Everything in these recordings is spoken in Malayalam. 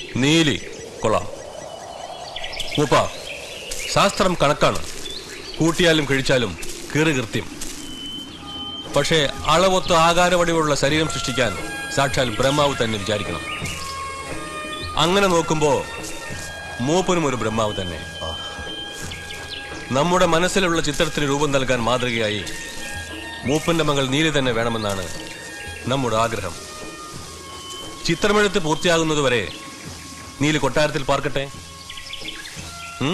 നീലി കൊള്ളാം മൂപ്പ ശാസ്ത്രം കണക്കാണ് കൂട്ടിയാലും കഴിച്ചാലും കീറി കൃത്യം പക്ഷേ അളവൊത്ത് ആകാരവടിവുള്ള ശരീരം സൃഷ്ടിക്കാൻ സാക്ഷാൽ ബ്രഹ്മാവ് തന്നെ വിചാരിക്കണം അങ്ങനെ നോക്കുമ്പോ മൂപ്പനും ഒരു ബ്രഹ്മാവ് തന്നെ നമ്മുടെ മനസ്സിലുള്ള ചിത്രത്തിന് രൂപം നൽകാൻ മാതൃകയായി മൂപ്പന്റെ മകൾ നീലി തന്നെ വേണമെന്നാണ് നമ്മുടെ ആഗ്രഹം ചിത്രമെഴുത്ത് പൂർത്തിയാകുന്നതുവരെ നീലി കൊട്ടാരത്തിൽ പാർക്കട്ടെ ഉം?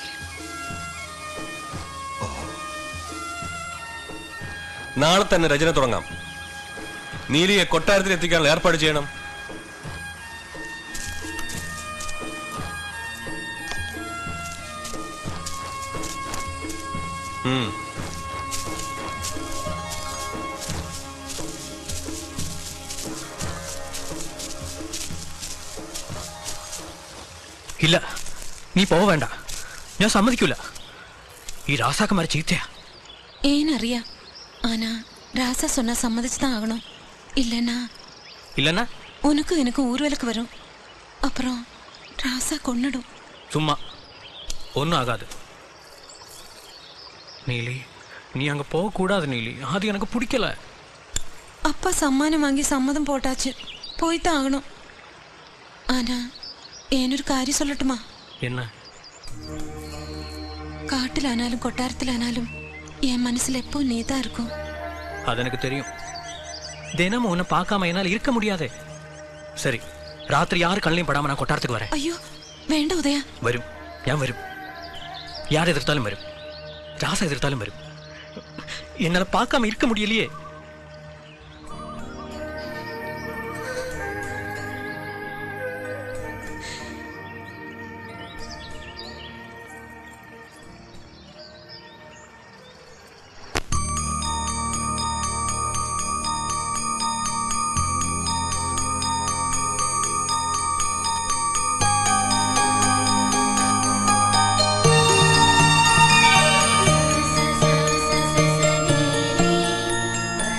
നാളെ തന്നെ രചന തുടങ്ങാം നീലിയെ കൊട്ടാരത്തിൽ എത്തിക്കാനുള്ള ഏർപ്പാട് ചെയ്യണം ഉം. ഇല്ല നീ പോവേണ്ട ഞാൻ സമ്മതിക്കൂല ഈ ராசாக்கமாரி ചീത്തയാ ஏனறியா ஆனா ராசா சொன்னா சம்மதிச்சுதான் ஆகணும் இல்லைன்னா இல்லைன்னா உனக்கும் எனக்கும் ஊர்வலுக்கு வரும் அப்புறம் ராசா கொன்னுடும் சும்மா ஒன்றும் ஆகாது நீலி நீ அங்கே போகக்கூடாது நீலி அது எனக்கு பிடிக்கல அப்பா சம்மானம் வாங்கி சம்மதம் போட்டாச்சு போய்தான் ஆகணும் ஆனா ஏனொரு காரியம் சொல்லட்டுமா என்ன காட்டிலானாலும் கொட்டாரத்திலானாலும் என் மனசுல எப்போ நீதான் இருக்கும் அது எனக்கு தெரியும் தினமும் உன்னை பார்க்காம என்னால் இருக்க முடியாதே சரி ராத்திரி யாரு கண்ணையும் படாம நான் கொட்டாரத்துக்கு வரேன் ஐயோ വേണ്ട ഉദയ വരും ഞാൻ വരും யார் எதிர்த்தாலும் வரும் ராசா எதிர்த்தாலும் வரும் என்னால பார்க்காம இருக்க முடியலையே Sa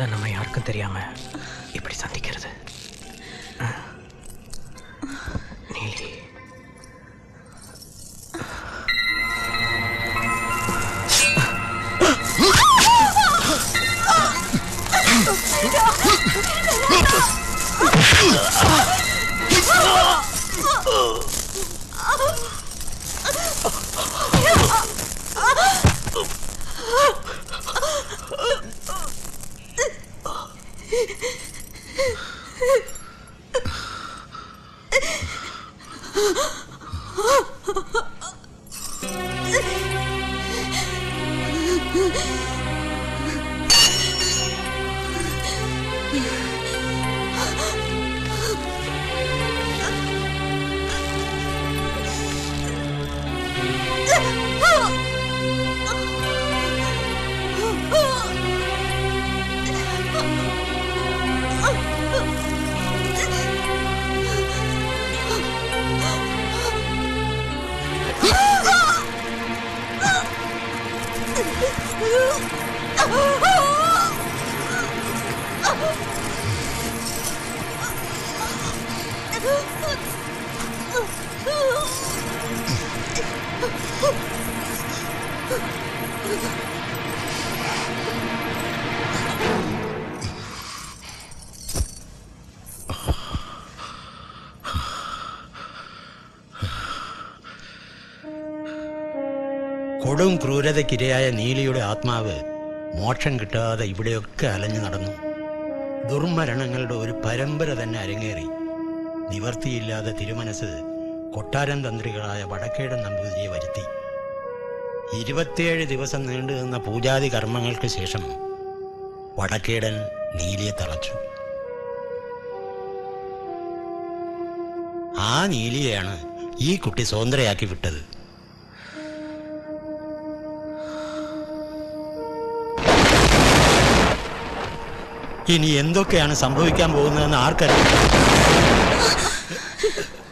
தான் நம்ம யாருக்கும் தெரியாம இப்படி சந்திக்கிறது ஆ. நீலி കൊടും ക്രൂരതയ്ക്കിരയായ നീലിയുടെ ആത്മാവ് മോക്ഷം കിട്ടാതെ ഇവിടെയൊക്കെ അലഞ്ഞു നടന്നു ദുർമരണങ്ങളുടെ ഒരു പരമ്പര തന്നെ അരങ്ങേറി നിവർത്തിയില്ലാതെ തിരുമനസ് കൊട്ടാരം തന്ത്രികളായ വടക്കേടൻ നമ്പൂതിരിയെ വരുത്തി ഇരുപത്തിയേഴ് ദിവസം നീണ്ടു നിന്ന പൂജാതി കർമ്മങ്ങൾക്ക് ശേഷം വടക്കേടൻ നീലിയെ തളച്ചു ആ നീലിയെയാണ് ഈ കുട്ടി സ്വതന്ത്രയാക്കി വിട്ടത് ഇനി എന്തൊക്കെയാണ് സംഭവിക്കാൻ പോകുന്നതെന്ന് ആർക്കറിയാം